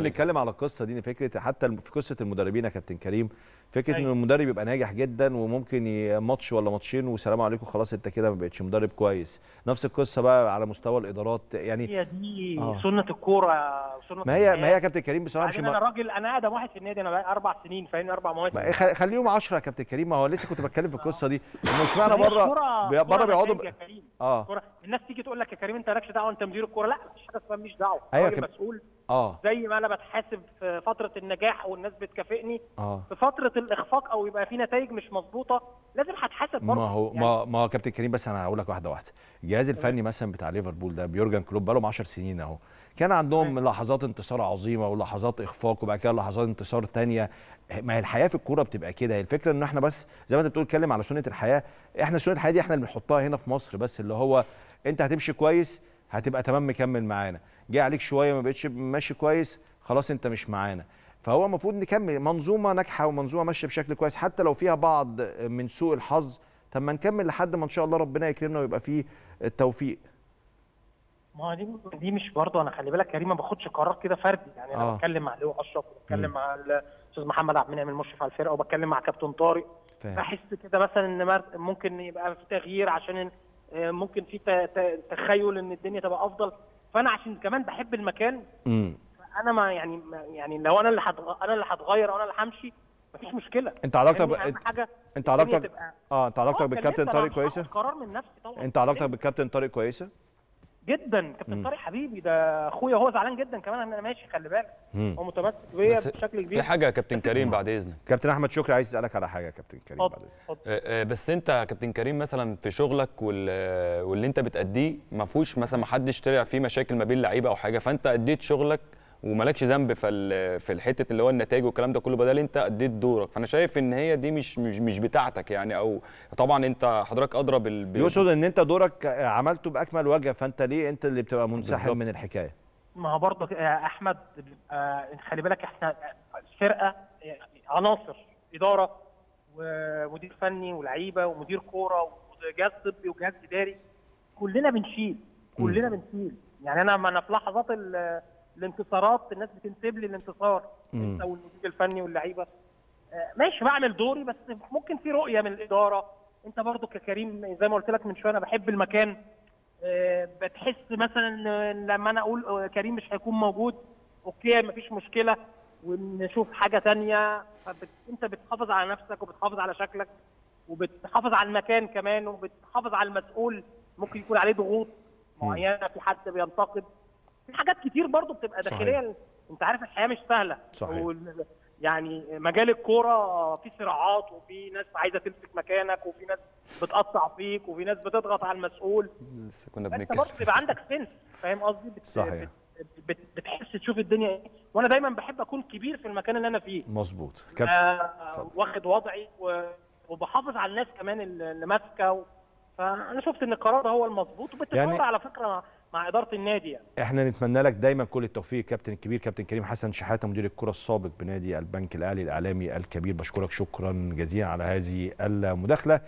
بنتكلم على القصه دي إن فكره حتى في قصه المدربين يا كابتن كريم فكره ان أيوة. المدرب يبقى ناجح جدا وممكن ي- ماتش ولا ماتشين وسلام عليكم خلاص انت كده ما بقتش مدرب كويس نفس القصه بقى على مستوى الادارات يعني هي دي آه. سنه الكوره سنه ما هي ما هي الحياة. يا كابتن كريم بصراحه مش بعدين انا راجل انا اقدم واحد في النادي انا بقى اربع سنين فاهمني اربع مواسم ما- خ- خليهم 10 يا كابتن كريم ما هو لسه كنت بتكلم في القصه دي انه اشمعنى هي بره الكرة- بي- بره الكرة بيقعدوا نتائج ب- يا كريم اه الكرة الناس تيجي تقول لك يا كريم انت مالكش دعوه انت مدير الكوره لا مفيش حاجه اسمها ماليش دعوه أيوة راجل كاب- مسؤول اه زي ما انا بتحاسب في فتره النجاح والناس بتكافئني اه في فتره الاخفاق او يبقى في نتائج مش مظبوطه لازم هتحاسب برضه ما هو يعني ما ما هو كابتن كريم بس انا هقول لك واحده واحده الجهاز الفني مثلا بتاع ليفربول ده بيورجن كلوب بقالهم 10 سنين اهو كان عندهم لحظات انتصار عظيمه ولحظات اخفاق وبعد كده لحظات انتصار تانية ما هي الحياه في الكوره بتبقى كده هي الفكره ان احنا بس زي ما انت بتقول اتكلم على سنه الحياه احنا سنه الحياه دي احنا اللي بنحطها هنا في مصر بس اللي هو انت هتمشي كويس هتبقى تمام مكمل معانا جه عليك شويه ما بقتش ماشي كويس خلاص انت مش معانا فهو المفروض نكمل منظومه ناجحه ومنظومه ماشيه بشكل كويس حتى لو فيها بعض من سوء الحظ طب ما نكمل لحد ما ان شاء الله ربنا يكرمنا ويبقى فيه التوفيق ما هو دي دي مش برضه انا خلي بالك كريم ما باخدش قرار كده فردي يعني انا آه. بتكلم مع لؤي اشرف مم. وبتكلم مع الاستاذ محمد عبد المنعم المشرف على الفرقه وبتكلم مع كابتن طارق فاهم بحس كده مثلا ان مر- ممكن يبقى في تغيير عشان آه، ممكن في ت- ت- تخيل ان الدنيا تبقى افضل فانا عشان كمان بحب المكان امم انا ما يعني ما يعني لو انا اللي هتغ... انا اللي هتغير او انا اللي همشي مفيش مشكله انت علاقتك ب... فاهمني؟ اهم حاجه انت الدنيا علاقتك تبقى اه انت علاقتك آه، بالكابتن كلمت، أنا طارق مش كويسه هاخد قرار من نفسي طبعا انت علاقتك بالكابتن طارق كويسه جدا كابتن طارق حبيبي ده اخويا هو زعلان جدا كمان ان انا ماشي خلي بالك مم. هو متمسك بيا بس بشكل في كبير حاجه يا كابتن كريم بعد اذنك كابتن احمد شكري عايز اسالك على حاجه يا كابتن كريم بعد اتفضل إذنك. اتفضل آه، آه، بس انت يا كابتن كريم مثلا في شغلك وال- واللي انت بتأديه ما فيهوش مثلا ما حدش طلع فيه مشاكل ما بين لعيبه او حاجه فانت اديت شغلك ومالكش ذنب في ال- في الحته اللي هو النتائج والكلام ده كله بدل انت اديت دورك فانا شايف ان هي دي مش مش مش بتاعتك يعني او طبعا انت حضرتك ادرى بال بال- يقصد ان انت دورك عملته باكمل وجه فانت ليه انت اللي بتبقى منسحب بالظبط. من الحكايه ما هو برضه يا احمد آه، خلي بالك احنا الفرقه يعني عناصر اداره ومدير فني ولعيبه ومدير كوره وجهاز طبي وجهاز اداري كلنا بنشيل كلنا بنشيل يعني انا ما انا في لحظات ال- الانتصارات الناس بتنسب لي الانتصار مم. انت والمدير الفني واللعيبه آه، ماشي بعمل دوري بس ممكن في رؤيه من الاداره انت برضو ككريم زي ما قلت لك من شويه انا بحب المكان آه، بتحس مثلا إن لما انا اقول آه، كريم مش هيكون موجود اوكي مفيش مشكله ونشوف حاجه تانية فبت... انت بتحافظ على نفسك وبتحافظ على شكلك وبتحافظ على المكان كمان وبتحافظ على المسؤول ممكن يكون عليه ضغوط معينه في حد بينتقد في حاجات كتير برضو بتبقى صحيح. داخليه انت عارف الحياه مش سهله صحيح. وال- يعني مجال الكوره في صراعات وفي ناس عايزه تمسك مكانك وفي ناس بتقطع فيك وفي ناس بتضغط على المسؤول لسه كنا فانت بنتكلم برضه بيبقى عندك سنس فاهم قصدي بت... صحيح. بت... بت... بتحس تشوف الدنيا ايه وانا دايما بحب اكون كبير في المكان اللي انا فيه مظبوط كابتن آه واخد وضعي و... وبحافظ على الناس كمان اللي اللي ماسكه و... فانا شفت ان القرار ده هو المظبوط وبالتفاور يعني- يعني... على فكره مع اداره النادي يعني احنا نتمنى لك دايما كل التوفيق كابتن الكبير كابتن كريم حسن شحاته مدير الكره السابق بنادي البنك الاهلي الاعلامي الكبير بشكرك شكرا جزيلا على هذه المداخله